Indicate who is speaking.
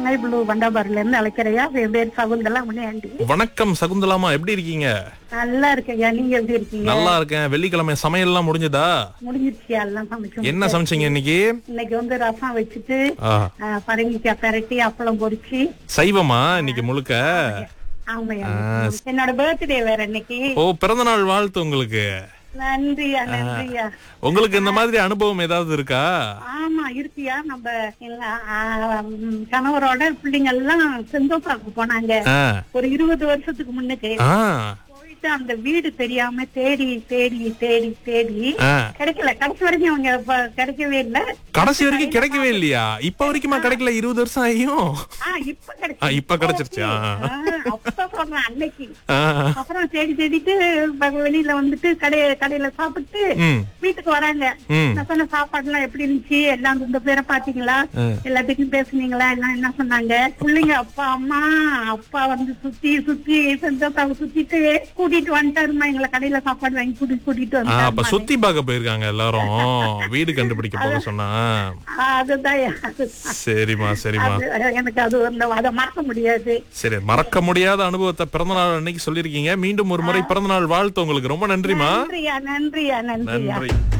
Speaker 1: Sky blue பண்டாபாரில இருந்து அழைக்கிறையா என் பேர் சகுந்தலா முனியாண்டி
Speaker 2: வணக்கம் சகுந்தலாமா எப்படி இருக்கீங்க
Speaker 1: நல்லா இருக்கேயா நீங்க எப்படி இருக்கீங்க
Speaker 2: நல்லா இருக்கேன் வெள்ளிக்கிழமை சமையல் எல்லாம் முடிஞ்சதா
Speaker 1: முடிஞ்சிருச்சியா எல்லாம் சமைச்சு
Speaker 2: என்ன சமைச்சீங்க இன்னைக்கு
Speaker 1: இன்னைக்கு வந்து ரசம் வச்சுட்டு
Speaker 2: ஆ,
Speaker 1: ஆ, பரங்கிக்காய் பெரட்டி அப்பளம் பொரிச்சு
Speaker 2: சைவமா இன்னைக்கு முழுக்க
Speaker 1: ஆமாய்யா என்னோட பர்த்டே வேற இன்னைக்கு
Speaker 2: ஓ பிறந்த நாள் வாழ்த்து உங்களுக்கு
Speaker 1: நன்றியா நன்றியா
Speaker 2: உங்களுக்கு இந்த மாதிரி அனுபவம் ஏதாவது இருக்கா
Speaker 1: ஆமா இருக்கியா நம்ம எங்க, ஆ, ம், கணவரோட பிள்ளைங்க எல்லாம் செந்தோப்பாக்கு போனாங்க
Speaker 2: ஆ,
Speaker 1: ஒரு இருபது வருஷத்துக்கு முன்னுக்கு
Speaker 2: ஆ,
Speaker 1: போயிட்டு அந்த வீடு தெரியாம தேடி தேடி தேடி தேடி
Speaker 2: ஆ.
Speaker 1: கிடைக்கல கடைசி வரைக்கும் அவங்க ப- கிடைக்கவே இல்ல
Speaker 2: கடைசி வரைக்கும் கிடைக்கவே இல்லையா இப்ப வரைக்குமா கிடைக்கல இருபது வருஷம் ஆகியும்
Speaker 1: ஆ இப்ப
Speaker 2: ஆ,
Speaker 1: கிடைச்சு
Speaker 2: இப்ப கிடைச்சிருச்சு ஆ.
Speaker 1: அப்ப சொல்றேன் அன்னைக்கு
Speaker 2: ஆ,
Speaker 1: அப்புறம் தேடி தேடிட்டு ப- வெளியில வந்துட்டு கடை கடையில சாப்பிட்டு
Speaker 2: ம்,
Speaker 1: வீட்டுக்கு வராங்க
Speaker 2: ம்.
Speaker 1: நான் சொன்ன சாப்பாடு எல்லாம் எப்படி இருந்துச்சு எல்லாம் இந்த பேரை பாத்தீங்களா எல்லாத்துக்கும் பேசுனீங்களா எல்லாம் என்ன சொன்னாங்க பிள்ளைங்க அப்பா அம்மா அப்பா வந்து சுத்தி சுத்தி செஞ்சப்பாவை சுத்திட்டு கூட்டிட்டு வந்துட்டாருமா எங்களை கடையில சாப்பாடு வாங்கி கூட்டிட்டு கூட்டிட்டு
Speaker 2: ஆ, அப்ப
Speaker 1: வந்துட்டாருமா
Speaker 2: சுத்தி பார்க்க போயிருக்காங்க எல்லாரும் வீடு கண்டுபிடிக்க போக சொன்னா
Speaker 1: அதுதான் அது-
Speaker 2: சரிம்மா சரிம்மா
Speaker 1: அது எனக்கு அது அந்த அதை மறக்க முடியாது
Speaker 2: சரி மறக்க முடியாத அனுபவத்தை பிறந்தநாள் அன்னைக்கு சொல்லிருக்கீங்க மீண்டும் ஒரு முறை பிறந்தநாள் வாழ்த்து உங்களுக்கு ரொம்ப நன்றிமா
Speaker 1: நன்றியா நன்றியா நன்றியா
Speaker 2: நன்றி